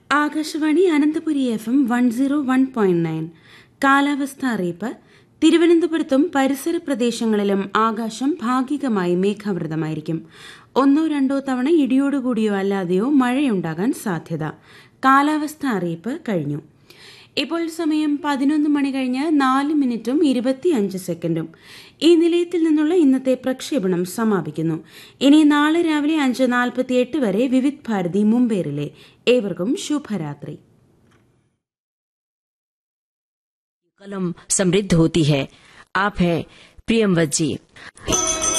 Akashvani Ananthapuri F M one zero one point nine കാലാവസ്ഥ അറിയിപ്പ് തിരുവനന്തപുരത്തും പരിസര പ്രദേശങ്ങളിലും ആകാശം ഭാഗികമായി മേഘാവൃതമായിരിക്കും ഒന്നോ രണ്ടോ തവണ ഇടിയോടുകൂടിയോ അല്ലാതെയോ മഴയുണ്ടാകാൻ സാധ്യത കാലാവസ്ഥ അറിയിപ്പ് കഴിഞ്ഞു ഇപ്പോൾ സമയം പതിനൊന്ന് മണി കഴിഞ്ഞ് നാല് മിനിറ്റും ഇരുപത്തിയഞ്ച് സെക്കൻഡും ഈ നിലയത്തിൽ നിന്നുള്ള ഇന്നത്തെ പ്രക്ഷേപണം സമാപിക്കുന്നു ഇനി നാളെ രാവിലെ അഞ്ച് നാൽപ്പത്തിയെട്ട് വരെ വിവിധ് ഭാരതി മുംബൈറിലെ ഏവർക്കും ശുഭരാത്രി कलम समृद्ध होती है आप हैं प्रियमवत जी